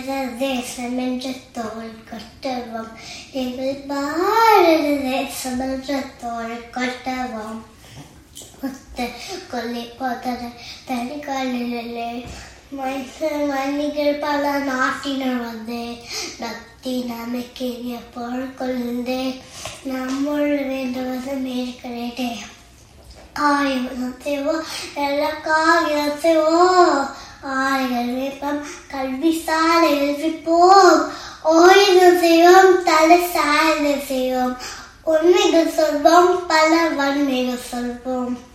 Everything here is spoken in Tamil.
பாரத தேசம் என்ற தோல் கொட்டவும் எங்கள் பாரத தேசம் என்ற தோல் கொட்டவும் ஒத்த கொல்லி போதர தனிக்காலிலே மன்னிகள் பல நாட்டினர் வந்து நத்தி நமக்கேறிய போல் கொண்டு நம்முள் வேண்டுவது மேற்கிறேன் காகிதம் செய்வோம் எல்லாம் காகிதம் செய்வோம் ஆய்கள் வேப்பம் கல்வி சாலை எழுப்பிப்போம் ஓய்வு செய்வோம் தலை சாய்ந்து செய்வோம் உண்மைகள் சொல்வோம் பல வன்மைகள் சொல்வோம்